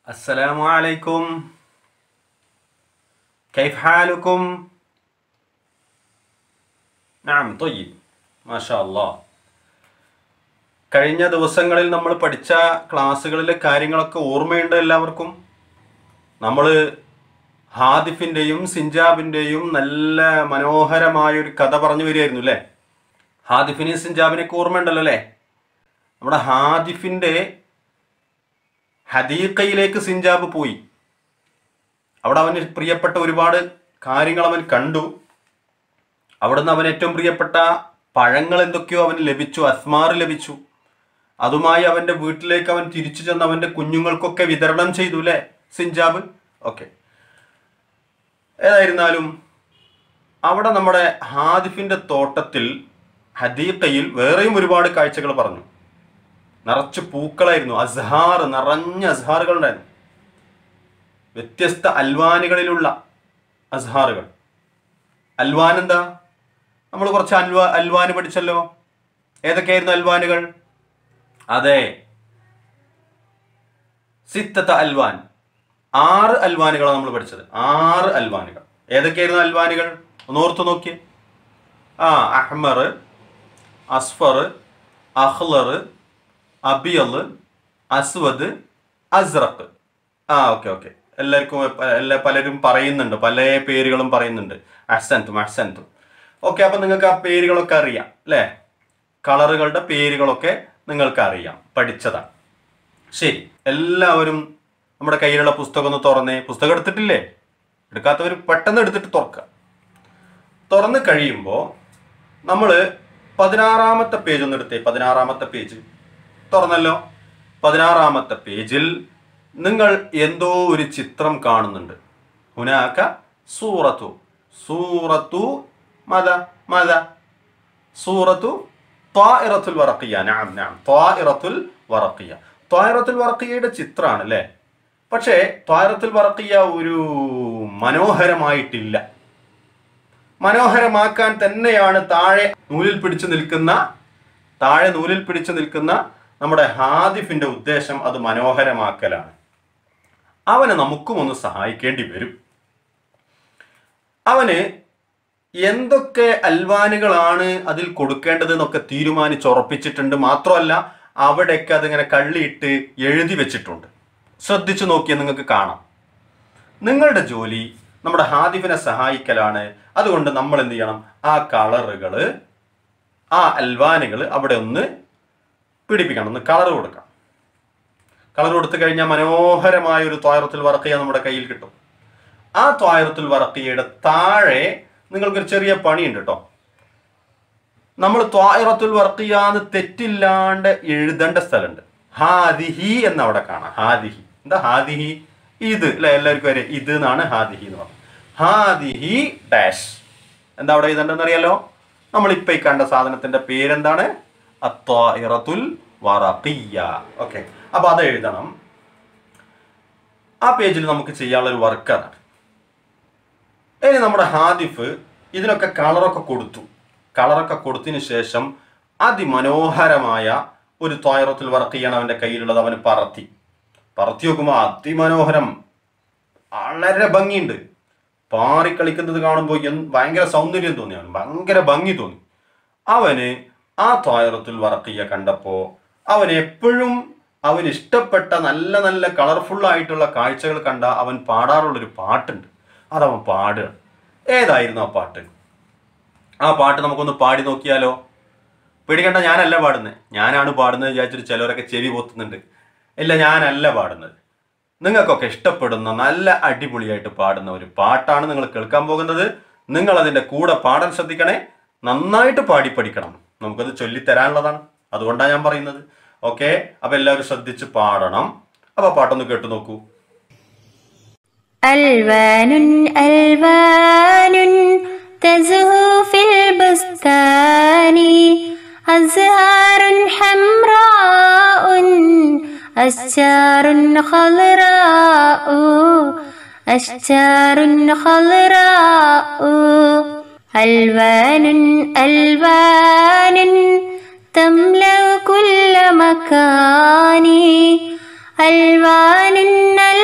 السلام عليكم كيف حالكم؟ نعم طيب ما شاء الله കഴിഞ്ഞ ദിവസങ്ങളിൽ നമ്മൾ പഠിച്ച ക്ലാസ്സുകളിലെ കാര്യങ്ങളൊക്കെ ഓർമ്മയുണ്ട് എല്ലാവർക്കും നമ്മൾ ഹാദിഫിൻ്റെയും സിഞ്ചാബിൻ്റെയും നല്ല മനോഹരമായ ഒരു കഥ പറഞ്ഞു വരികയായിരുന്നു അല്ലേ ഹാദിഫിനെയും സിഞ്ചാബിനെയൊക്കെ ഓർമ്മയുണ്ടല്ലോ അല്ലേ നമ്മുടെ ഹാദിഫിൻ്റെ ഹദീഖയിലേക്ക് സിഞ്ചാബ് പോയി അവിടെ അവന് പ്രിയപ്പെട്ട ഒരുപാട് കാര്യങ്ങൾ അവൻ കണ്ടു അവിടുന്ന് അവൻ ഏറ്റവും പ്രിയപ്പെട്ട പഴങ്ങൾ എന്തൊക്കെയോ അവന് ലഭിച്ചു അസ്മാർ ലഭിച്ചു അതുമായി അവന്റെ വീട്ടിലേക്ക് അവൻ തിരിച്ചു ചെന്ന് അവന്റെ കുഞ്ഞുങ്ങൾക്കൊക്കെ വിതരണം ചെയ്തു അല്ലേ സിഞ്ചാബ് ഓക്കെ ഏതായിരുന്നാലും അവിടെ നമ്മുടെ ഹാദിഫിന്റെ തോട്ടത്തിൽ ഹദീഖയിൽ വേറെയും ഒരുപാട് കാഴ്ചകൾ പറഞ്ഞു നിറച്ച് പൂക്കളായിരുന്നു അസ്ഹാർ നിറഞ്ഞ അസ്ഹാറുകൾ ഉണ്ടായിരുന്നു വ്യത്യസ്ത അൽവാനുകളിലുള്ള അസ്ഹാറുകൾ അൽവാൻ എന്താ നമ്മൾ കുറച്ച് അൽവാ അൽവാന് പഠിച്ചല്ലോ ഏതൊക്കെയായിരുന്നു അൽവാനുകൾ അതെ സിത്തത്ത അൽവാൻ ആറ് അൽവാനുകളാണ് നമ്മൾ പഠിച്ചത് ആറ് അൽവാനുകൾ ഏതൊക്കെയായിരുന്നു അൽവാനുകൾ ഒന്ന് ഓർത്തു നോക്കിയേ ആ അഹ്മർ അസ്ഫർ അഹ്ലർ അബിയൽ അസ്വദ് അസ്റഖ് ആ ഓക്കെ ഓക്കെ എല്ലാവർക്കും പ- എല്ലാ പലരും പറയുന്നുണ്ട് പല പേരുകളും പറയുന്നുണ്ട് അഹ്സൻതും അഹ്സൻതും ഓക്കെ അപ്പം നിങ്ങൾക്ക് ആ പേരുകളൊക്കെ അറിയാം അല്ലേ കളറുകളുടെ പേരുകളൊക്കെ നിങ്ങൾക്ക് അറിയാം പഠിച്ചതാണ് ശരി എല്ലാവരും നമ്മുടെ കയ്യിലുള്ള പുസ്തകം ഒന്ന് തുറന്നേ പുസ്തകം എടുത്തിട്ടില്ലേ എടുക്കാത്തവർ പെട്ടെന്ന് എടുത്തിട്ട് തുറക്കുക തുറന്ന് കഴിയുമ്പോൾ നമ്മൾ പതിനാറാമത്തെ പേജ് ഒന്ന് എടുത്തേ പതിനാറാമത്തെ പേജ് തുറന്നല്ലോ പതിനാറാമത്തെ പേജിൽ നിങ്ങൾ എന്തോ ഒരു ചിത്രം കാണുന്നുണ്ട് ഹുനാക്ക സൂറത്തു സൂറത്തു മത മത സൂറത്തു ത്വാഇറത്തുൽ വറഖിയ നഅം നഅം ത്വാഇറത്തുൽ വറഖിയ ത്വാഇറത്തുൽ വറഖിയയുടെ ചിത്രമാണ് അല്ലേ പക്ഷേ ത്വാഇറത്തുൽ വറഖിയ ഒരു മനോഹരമായിട്ടില്ല മനോഹരമാക്കാൻ തന്നെയാണ് താഴെ നൂലിൽ പിടിച്ചു നിൽക്കുന്ന താഴെ നൂലിൽ പിടിച്ചു നിൽക്കുന്ന നമ്മുടെ ഹാദിഫിന്റെ ഉദ്ദേശം അത് മനോഹരമാക്കലാണ് അവനെ നമുക്കും ഒന്ന് സഹായിക്കേണ്ടി വരും അവന് എന്തൊക്കെ അൽവാനുകളാണ് അതിൽ കൊടുക്കേണ്ടത് എന്നൊക്കെ തീരുമാനിച്ചുറപ്പിച്ചിട്ടുണ്ട് മാത്രമല്ല അവിടെയൊക്കെ അതിങ്ങനെ കള്ളിയിട്ട് എഴുതി വെച്ചിട്ടുണ്ട് ശ്രദ്ധിച്ചു നോക്കിയാൽ നിങ്ങൾക്ക് കാണാം നിങ്ങളുടെ ജോലി നമ്മുടെ ഹാദിഫിനെ സഹായിക്കലാണ് അതുകൊണ്ട് നമ്മൾ എന്ത് ചെയ്യണം ആ കളറുകൾ ആ അൽവാനുകൾ അവിടെ ഒന്ന് പിടിപ്പിക്കണം ഒന്ന് കളർ കൊടുക്കണം കളർ കൊടുത്തു കഴിഞ്ഞാൽ മനോഹരമായ ഒരു ത്വായറത്തിൽ വറക്കിയ നമ്മുടെ കയ്യിൽ കിട്ടും ആ ത്വായറത്തുൽ വറക്കിയയുടെ താഴെ നിങ്ങൾക്കൊരു ചെറിയ പണിയുണ്ട് കേട്ടോ നമ്മൾ ത്വായറത്തുൽ വർക്കിയാന്ന് തെറ്റില്ലാണ്ട് എഴുതേണ്ട സ്ഥലമുണ്ട് ഹാദിഹി എന്ന് അവിടെ കാണാം ഹാദിഹി എന്താ ഹാദിഹി ഇത് അല്ലെ എല്ലാവർക്കും അറിയാം ഇത് എന്നാണ് ഹാദിഹി എന്ന് പറയുന്നത് ഹാദിഹി ഡാഷ് എന്താ അവിടെ എഴുതേണ്ടതെന്ന് അറിയാലോ നമ്മളിപ്പോ ഈ കണ്ട സാധനത്തിന്റെ പേരെന്താണ് അത്വായിറത്തുൽ വറഖിയ ഓക്കെ അപ്പൊ അത് എഴുതണം ആ പേജിൽ നമുക്ക് ചെയ്യാനുള്ള ഒരു വർക്ക് അതാണ് ഇനി നമ്മുടെ ഹാദിഫ് ഇതിനൊക്കെ കളറൊക്കെ കൊടുത്തു കളറൊക്കെ കൊടുത്തതിന് ശേഷം അതിമനോഹരമായ ഒരു ത്വായറത്തിൽ വറക്കിയാണ് അവന്റെ കയ്യിലുള്ളത് അവന് പറത്തി പറത്തി നോക്കുമ്പോൾ അതിമനോഹരം വളരെ ഭംഗിയുണ്ട് പാറിക്കളിക്കുന്നത് കാണുമ്പോൾ എന്ത് ഭയങ്കര സൗന്ദര്യം തോന്നി അവന് ഭയങ്കര ഭംഗി തോന്നി അവന് ആ ത്വായറത്തുൽ വറക്കിയ കണ്ടപ്പോൾ അവൻ എപ്പോഴും അവന് ഇഷ്ടപ്പെട്ട നല്ല നല്ല കളർഫുൾ ആയിട്ടുള്ള കാഴ്ചകൾ കണ്ട അവൻ പാടാറുള്ളൊരു പാട്ടുണ്ട് അതവൻ പാടുക ഏതായിരുന്നു ആ പാട്ട് ആ പാട്ട് നമുക്കൊന്ന് പാടി നോക്കിയാലോ പേടിക്കണ്ട ഞാനല്ല പാടുന്നത് ഞാനാണ് പാടുന്നത് വിചാരിച്ചിട്ട് ചിലവരൊക്കെ ചെവി പൊത്തുന്നുണ്ട് ഇല്ല ഞാനല്ല പാടുന്നത് നിങ്ങൾക്കൊക്കെ ഇഷ്ടപ്പെടുന്ന നല്ല അടിപൊളിയായിട്ട് പാടുന്ന ഒരു പാട്ടാണ് നിങ്ങൾ കേൾക്കാൻ പോകുന്നത് നിങ്ങൾ അതിൻ്റെ കൂടെ പാടാൻ ശ്രദ്ധിക്കണേ നന്നായിട്ട് പാടി പഠിക്കണം നമുക്കത് ചൊല്ലിത്തരാനുള്ളതാണ് അതുകൊണ്ടാണ് ഞാൻ പറയുന്നത് ഓക്കെ അപ്പൊ എല്ലാവരും ശ്രദ്ധിച്ച് പാടണം അപ്പൊ പാട്ടൊന്ന് കേട്ടു നോക്കൂ ألوان ألوان تزهو في البستان أزهار حمراء أشجار خضراء أشجار خضراء ألوان ألوان تملأ كل مكان ألوان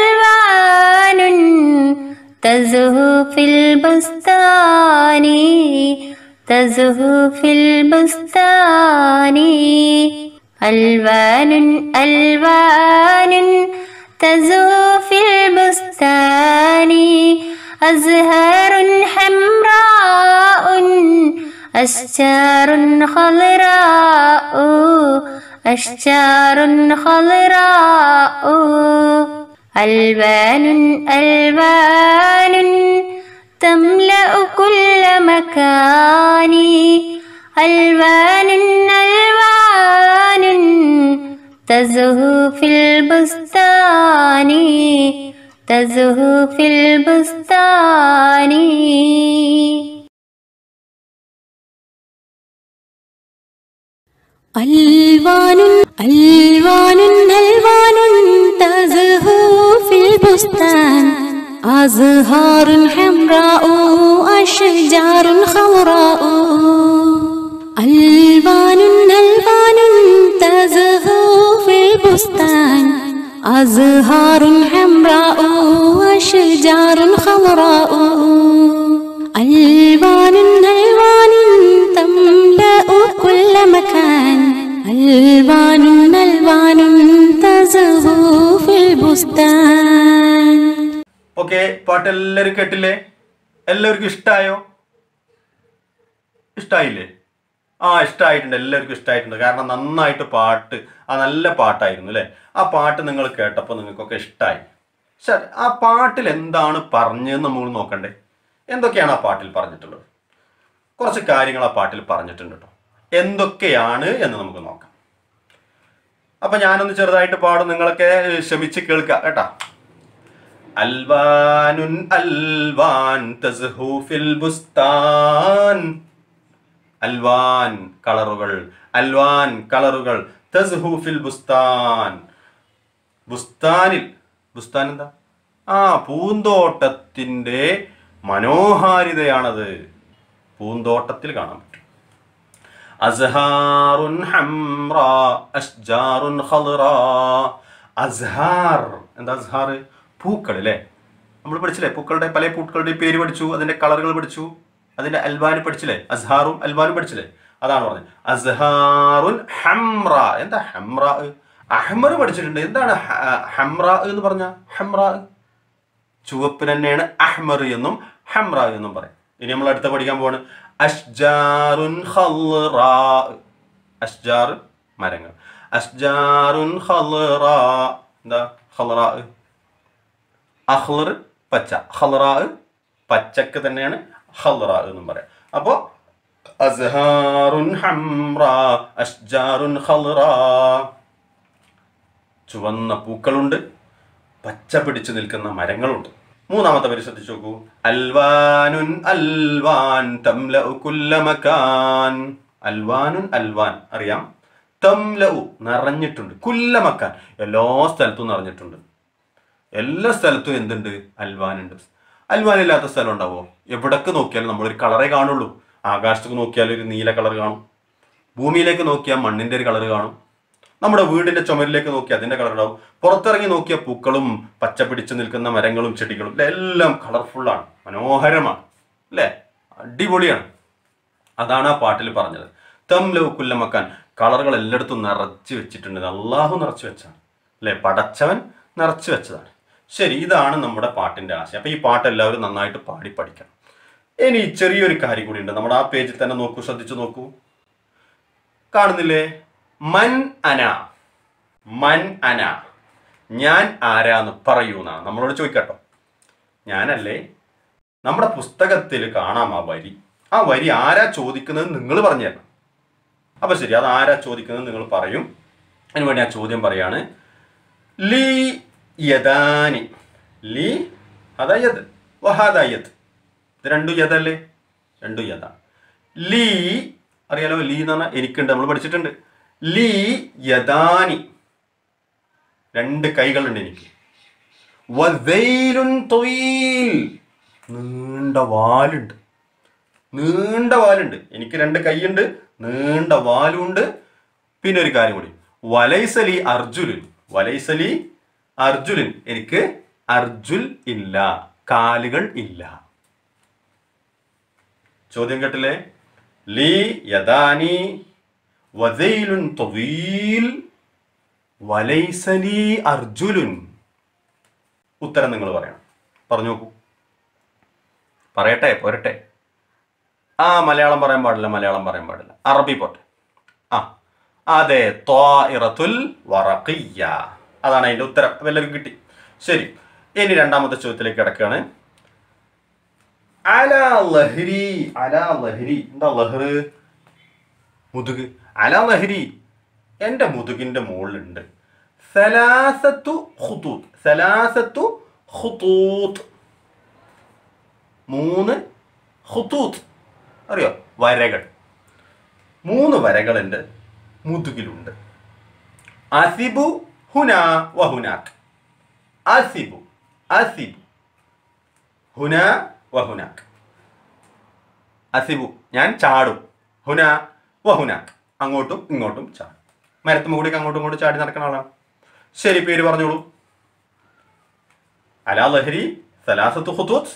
تزهو في البستان تزهو في البستان ألوان ألوان تزهو في البستان أزهار حمراء أشجار خضراء أشجار خضراء ألوان ألوان تملأ كل مكان ألوان ألوان تزهو في البستان تزهو في البستان ألوان ألوان ألوان تزهو في البستان أزهار حمراء أشجار خضراء ألوان ألوان تزهو في البستان أزهار حمراء أشجار خضراء ألوان ألوان تملأ كل مكان ألوان ألوان تزهو في البستان ഓക്കെ പാട്ട് എല്ലാവരും കേട്ടില്ലേ എല്ലാവർക്കും ഇഷ്ടമായോ ഇഷ്ടമായില്ലേ ആ ഇഷ്ടമായിട്ടുണ്ട് എല്ലാവർക്കും ഇഷ്ടമായിട്ടുണ്ട് കാരണം നന്നായിട്ട് പാട്ട് ആ നല്ല പാട്ടായിരുന്നു അല്ലേ ആ പാട്ട് നിങ്ങൾ കേട്ടപ്പോൾ നിങ്ങൾക്കൊക്കെ ഇഷ്ടമായി ശരി ആ പാട്ടിൽ എന്താണ് പറഞ്ഞതെന്ന് നമ്മൾ നോക്കണ്ടേ എന്തൊക്കെയാണ് ആ പാട്ടിൽ പറഞ്ഞിട്ടുള്ളത് കുറച്ച് കാര്യങ്ങൾ ആ പാട്ടിൽ പറഞ്ഞിട്ടുണ്ട് കേട്ടോ എന്തൊക്കെയാണ് എന്ന് നമുക്ക് നോക്കാം അപ്പൊ ഞാനൊന്ന് ചെറുതായിട്ട് പാടും നിങ്ങളൊക്കെ ഏഹ്, ക്ഷമിച്ച് കേൾക്കുക കേട്ടാ അൽവാനുൻ അൽവാൻ തസ്ഹു ഫിൽ ബുസ്താൻ അൽവാൻ കളറുകൾ അൽവാൻ കളറുകൾ തസ്ഹു ഫിൽ ബുസ്താൻ ബുസ്താനിൽ ബുസ്താൻ എന്താ ആ പൂന്തോട്ടത്തിന്റെ മനോഹാരിതയാണത് പൂന്തോട്ടത്തിൽ കാണാൻ പറ്റും അസ്ഹാറുൻ ഹംറ അഷ്ജാറുൻ ഖൽറ അസ്ഹാർ എന്താ അസ്ഹാർ പൂക്കൾ അല്ലേ നമ്മൾ പഠിച്ചില്ലേ പൂക്കളുടെ പല പൂക്കളുടെ പേര് പഠിച്ചു അതിന്റെ കളറുകൾ പഠിച്ചു അതിന്റെ അൽവാന് പഠിച്ചില്ലേ അസ്ഹാറും അൽവാനും പഠിച്ചില്ലേ അതാണ് പറഞ്ഞത് അസ്ഹാറുൻ ഹംറ എന്താ ഹംറ അഹ്മർ പഠിച്ചിട്ടുണ്ട് എന്താണ് ഹ- ഹംറ എന്ന് പറഞ്ഞ ഹംറ ചുവപ്പിന് തന്നെയാണ് അഹ്മർ എന്നും ഹംറ എന്നും പറയും ഇനി നമ്മൾ അടുത്ത പഠിക്കാൻ പോവാണ് അഷ്ജാറുൻ ഖൽറാ അഷ്ജാർ മരങ്ങൾ അഷ്ജാറുൻ ഖൽറാ എന്താ ഖൽറാ അഹ്ലർ പച്ച ഖൽറാ പച്ചക്ക് തന്നെയാണ് ഖൽറാ എന്നും പറയാം അപ്പോൾ അസ്ഹാറുൻ ഹംറ അഷ്ജാറുൻ ഖൽറാ ചുവന്ന പൂക്കളുണ്ട് പച്ച പിടിച്ചു നിൽക്കുന്ന മരങ്ങളുണ്ട് മൂന്നാമത്തെ വരി ശ്രദ്ധിച്ചു നോക്കൂ അൽവാനുൻ അൽവാൻ തംലഉ കുല്ല മക്കാൻ അൽവാനുൻ അൽവാൻ അറിയാം തംലഉ നിറഞ്ഞിട്ടുണ്ട് കുല്ല മക്കാൻ എല്ലാ സ്ഥലത്തും നിറഞ്ഞിട്ടുണ്ട് എല്ലാ സ്ഥലത്തും എന്തുണ്ട് അൽവാനുണ്ട് അൽവാനില്ലാത്ത സ്ഥലം ഉണ്ടാവോ എവിടൊക്കെ നോക്കിയാലും നമ്മളൊരു കളറേ കാണുള്ളൂ ആകാശത്തേക്ക് നോക്കിയാൽ ഒരു നീല കളർ കാണും ഭൂമിയിലേക്ക് നോക്കിയാൽ മണ്ണിന്റെ ഒരു കളർ കാണും നമ്മുടെ വീടിന്റെ ചുമരിലേക്ക് നോക്കി അതിന്റെ കളർ ഉണ്ടാവും പുറത്തിറങ്ങി നോക്കിയ പൂക്കളും പച്ച പിടിച്ചു നിൽക്കുന്ന മരങ്ങളും ചെടികളും ഇല്ലേ, എല്ലാം കളർഫുള്ളാണ് മനോഹരമാണ് അല്ലേ അടിപൊളിയാണ് അതാണ് ആ പാട്ടിൽ പറഞ്ഞത് തംലവ് കുല്ലമക്കാൻ കളറുകൾ എല്ലായിടത്തും നിറച്ച് വെച്ചിട്ടുണ്ട് അള്ളാഹു നിറച്ചു വെച്ചാണ് അല്ലേ പടച്ചവൻ നിറച്ചു വെച്ചതാണ് ശരി ഇതാണ് നമ്മുടെ പാട്ടിന്റെ ആശയം അപ്പൊ ഈ പാട്ട് എല്ലാവരും നന്നായിട്ട് പാടി പഠിക്കണം ഇനി ചെറിയൊരു കാര്യം കൂടി ഉണ്ട് നമ്മുടെ ആ പേജിൽ തന്നെ നോക്കൂ ശ്രദ്ധിച്ചു നോക്കൂ കാണുന്നില്ലേ മൻ അന മൻ അന ഞാൻ ആരാന്ന് പറയൂ എന്നാണ് നമ്മളോട് ചോദിക്കട്ടോ ഞാനല്ലേ നമ്മുടെ പുസ്തകത്തിൽ കാണാം ആ വരി ആ വരി ആരാ ചോദിക്കുന്നത് നിങ്ങൾ പറഞ്ഞു തരണം അപ്പൊ ശരി അത് ആരാ ചോദിക്കുന്നത് നിങ്ങൾ പറയും അതിന് വേണ്ടി ആ ചോദ്യം പറയാണ് ലീ യദാനി ലീ അതാ യദ് വഹാദാ യദ് ഇത് രണ്ടു യദല്ലേ രണ്ടു യദ ലീ അറിയാലോ ലീ എന്ന് പറഞ്ഞാൽ എനിക്കുണ്ട് നമ്മൾ പഠിച്ചിട്ടുണ്ട് ലീ യദാനി രണ്ട് കൈകളുണ്ട് എനിക്ക് വദൈലുൻ ത്വീൽ. നീണ്ട വാലുണ്ട് നീണ്ട വാലുണ്ട് എനിക്ക് രണ്ട് കൈയുണ്ട് നീണ്ട വാലുണ്ട് പിന്നെ ഒരു കാര്യം കൂടി വലൈസലി അർജുലുൻ വലൈസലി അർജുലുൻ എനിക്ക് അർജുൽ ഇല്ല കാലുകൾ ഇല്ല ചോദ്യം കേട്ടില്ലേ ലീ യദാനി വദൈലുൻ തൊവീൽ വലൈസലി അർജുലുൻ ഉത്തരം നിങ്ങൾ പറയണം പറഞ്ഞു നോക്കൂ പറയട്ടെ പോരട്ടെ ആ മലയാളം പറയാൻ പാടില്ല മലയാളം പറയാൻ പാടില്ല അറബി പോട്ടെ ആ അതെ ത്വാഇറത്തുൽ വറഖിയ്യ അതാണ് അതിന്റെ ഉത്തരം അപ്പൊ എല്ലാവർക്കും കിട്ടി ശരി ഇനി രണ്ടാമത്തെ ചോദ്യത്തിലേക്ക് കിടക്കുകയാണ് അല ലഹരി അല ലഹരി എന്താ ലഹറ് മുതുക് അല ലഹരി എൻ്റെ മുതുകിൻ്റെ മുകളിലുണ്ട് സലാസത്തു ഖുതൂത്ത് സലാസത്തു ഖുതൂത്ത് മൂന്ന് ഖുതൂത്ത് അറിയോ വരകൾ മൂന്ന് വരകൾ എൻ്റെ മുതുകിലുണ്ട് അസിബു ഹുന വഹുനാക്ക് അസിബു അസിബു ഹുന വഹുനാക്ക് അസിബു ഞാൻ ചാടും ഹുന വഹുനാക്ക് അങ്ങോട്ടും ഇങ്ങോട്ടും ചാടും മരത്തുമ്പ് കൂടി അങ്ങോട്ടും ഇങ്ങോട്ടും ചാടി നടക്കുന്ന ആളാണ് ശരി പേര് പറഞ്ഞോളൂ അലാ ലഹരി സലാസത്തു ഖുതൂത്ത്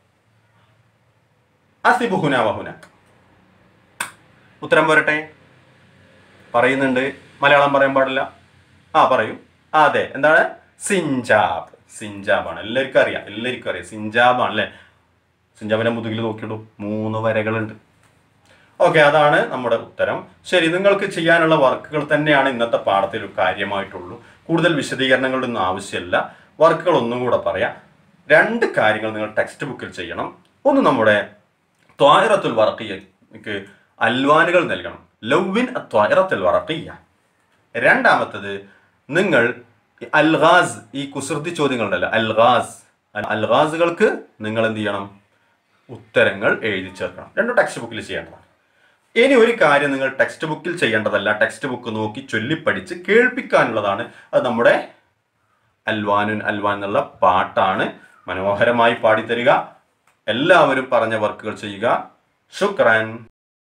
അസിബു ഹുന വഹുനാക്ക് ഉത്തരം പോരട്ടെ പറയുന്നുണ്ട് മലയാളം പറയാൻ പാടില്ല ആ പറയൂ ആ അതെ എന്താണ് സിഞ്ചാബ് സിഞ്ചാബാണ് എല്ലാവർക്കും അറിയാം എല്ലാവർക്കും അറിയാം സിഞ്ചാബാണ് അല്ലേ സിഞ്ചാബിന്റെ മുതുകിൽ നോക്കിയിടൂ മൂന്ന് വരകളുണ്ട് ഓക്കെ അതാണ് നമ്മുടെ ഉത്തരം ശരി നിങ്ങൾക്ക് ചെയ്യാനുള്ള വർക്കുകൾ തന്നെയാണ് ഇന്നത്തെ പാഠത്തിൽ കാര്യമായിട്ടുള്ളൂ കൂടുതൽ വിശദീകരണങ്ങളുടെ ഒന്നും ആവശ്യമില്ല വർക്കുകൾ ഒന്നും കൂടെ പറയാം രണ്ട് കാര്യങ്ങൾ നിങ്ങൾ ടെക്സ്റ്റ് ബുക്കിൽ ചെയ്യണം ഒന്ന് നമ്മുടെ ത്വായിറത്തുൽ വറക്കിയക്ക് അൽവാനുകൾ നൽകണം ലൗവിൻ ത്വായിറത്തുൽ വറക്കിയ രണ്ടാമത്തത് നിങ്ങൾ ഈ അൽഗാസ് ഈ കുസൃതി ചോദ്യങ്ങളുണ്ടല്ലോ അൽഗാസ് അൽഗാസുകൾക്ക് നിങ്ങൾ എന്ത് ചെയ്യണം ഉത്തരങ്ങൾ എഴുതി ചേർക്കണം രണ്ടും ടെക്സ്റ്റ് ബുക്കിൽ ചെയ്യേണ്ടതാണ് ഇനി ഒരു കാര്യം നിങ്ങൾ ടെക്സ്റ്റ് ബുക്കിൽ ചെയ്യേണ്ടതല്ല ടെക്സ്റ്റ് ബുക്ക് നോക്കി ചൊല്ലിപ്പഠിച്ച് കേൾപ്പിക്കാനുള്ളതാണ് അത് നമ്മുടെ അൽവാനുൻ അൽവാൻ എന്നുള്ള പാട്ടാണ് മനോഹരമായി പാടിത്തരിക എല്ലാവരും പറഞ്ഞ വർക്കുകൾ ചെയ്യുക ശുക്രൻ